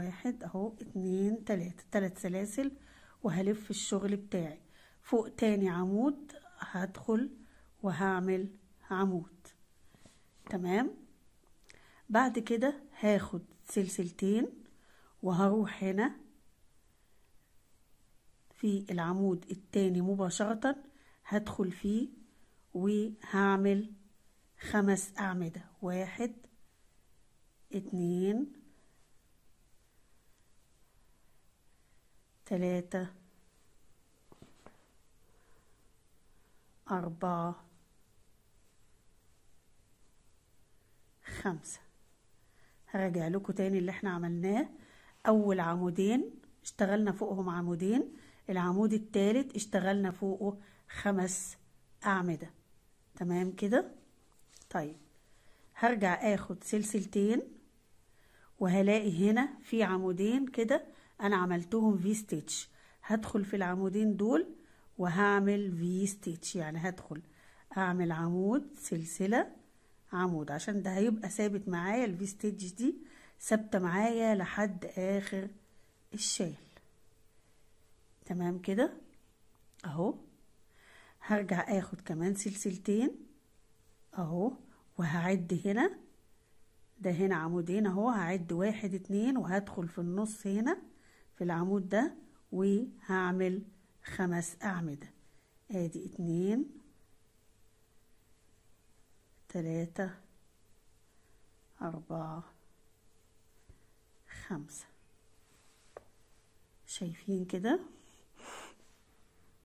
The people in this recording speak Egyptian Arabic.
واحد اهو اتنين تلاتة تلات سلاسل وهلف الشغل بتاعي فوق تاني عمود هدخل وهعمل عمود تمام بعد كده هاخد سلسلتين وهروح هنا في العمود التاني مباشرة هدخل فيه وهعمل خمس أعمدة واحد اتنين تلاتة أربعة خمسة هراجع لكم تاني اللي احنا عملناه أول عمودين اشتغلنا فوقهم عمودين العمود التالت اشتغلنا فوقه خمس أعمدة تمام كده طيب هرجع اخد سلسلتين وهلاقي هنا في عمودين كده انا عملتهم في ستيتش هدخل في العمودين دول وهعمل في ستيتش يعني هدخل اعمل عمود سلسلة عمود عشان ده هيبقى ثابت معايا الفي ستيتش دي ثابتة معايا لحد اخر الشال تمام كده اهو هرجع اخد كمان سلسلتين اهو وهعد هنا ده هنا عمودين اهو هعد واحد اتنين وهدخل في النص هنا في العمود ده وهعمل خمس اعمدة ادي اتنين تلاتة اربعة خمسة شايفين كده